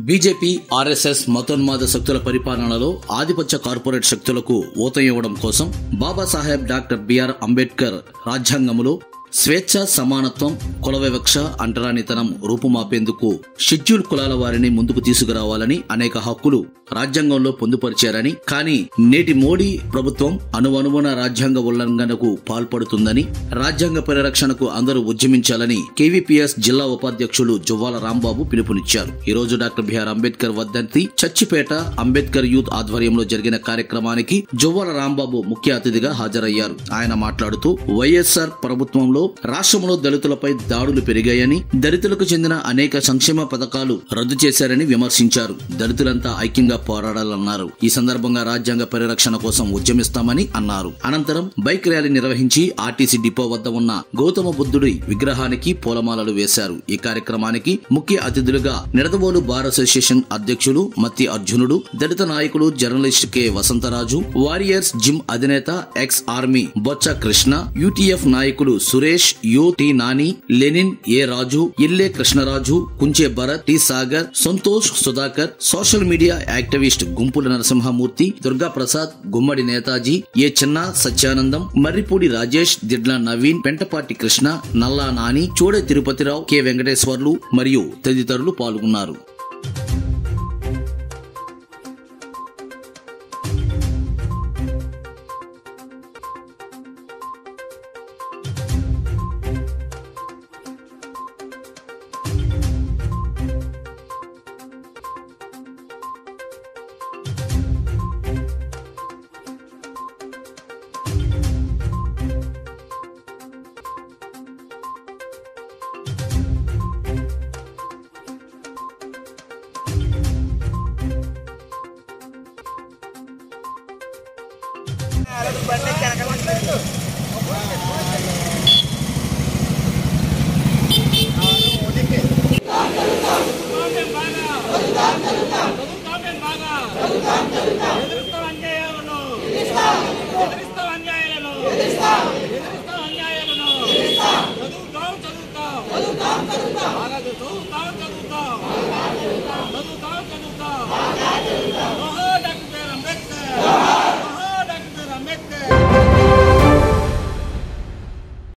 BJP RSS మతోన్మాద శక్తుల పరిపాలనలో ఆధిపత్య కార్పొరేట్ శక్తులకు ఊతం ఇవ్వడం కోసం బాబాసాహెబ్ డాక్టర్ బిఆర్ అంబేద్కర్ రాజ్యాంగంలో స్వేచ్ఛ సమానత్వం కుల వివక్ష అంటరానితనం రూపుమాపేందుకు షెడ్యూల్ కులాల వారిని ముందుకు తీసుకురావాలని అనేక హక్కులు రాజ్యాంగంలో పొందుపరిచారని కానీ నేటి మోడీ ప్రభుత్వం అణువణువున రాజ్యాంగ ఉల్లంఘనకు పాల్పడుతుందని రాజ్యాంగ పరిరక్షణకు అందరూ ఉద్యమించాలని కేవీపీఎస్ జిల్లా ఉపాధ్యక్షులు జువ్వాల రాంబాబు పిలుపునిచ్చారు ఈ రోజు డాక్టర్ బిఆర్ అంబేద్కర్ వర్ధంతి చచ్చిపేట అంబేద్కర్ యూత్ ఆధ్వర్యంలో జరిగిన కార్యక్రమానికి జువ్వాల రాంబాబు ముఖ్య అతిథిగా హాజరయ్యారు ఆయన మాట్లాడుతూ వైఎస్ఆర్ ప్రభుత్వంలో రాష్ట్రంలో దళితులపై దాడులు పెరిగాయని దళితులకు చెందిన అనేక సంక్షేమ పథకాలు రద్దు చేశారని విమర్శించారు దళితులంతా ఐక్యంగా పోరాడాలన్నారు ఈ సందర్భంగా రాజ్యాంగ పరిరక్షణ కోసం ఉద్యమిస్తామని అన్నారు అనంతరం బైక్ ర్యాలీ నిర్వహించి ఆర్టీసీ డిపో వద్ద ఉన్న గౌతమ బుద్ధుడి విగ్రహానికి పూలమాలలు వేశారు ఈ కార్యక్రమానికి ముఖ్య అతిథులుగా నిడదవోలు బార్ అసోసియేషన్ అధ్యక్షులు మత్తి అర్జునుడు దళిత నాయకులు journalist K Vasantharaju warriors gym అధినేత ex army Botsa Krishna UTF నాయకులు Suresh U T Nani Lenin A Raju ఇల్లే Krishnaraju Kunche Bharat T Sagar Santosh Sudhakar social media activist Gumpula Narasimhamurthy Durga Prasad Gummadi Netaji A Chinna Satyanandam Marripudi Rajesh దిడ్ల Naveen Pentapati Krishna నల్లా నాని చూడే తిరుపతిరావు కె వెంకటేశ్వర్లు మరియు తదితరులు పాల్గొన్నారు చదువుతాం బాగా ఎదురుస్తాం అన్యాయాలను ఎదిరిస్తాం అన్యాయాలను ఎదిరిస్తాం అన్యాయాలను చదువుతాం చదువుతాం బాగా చదువుతాం చదువుతాం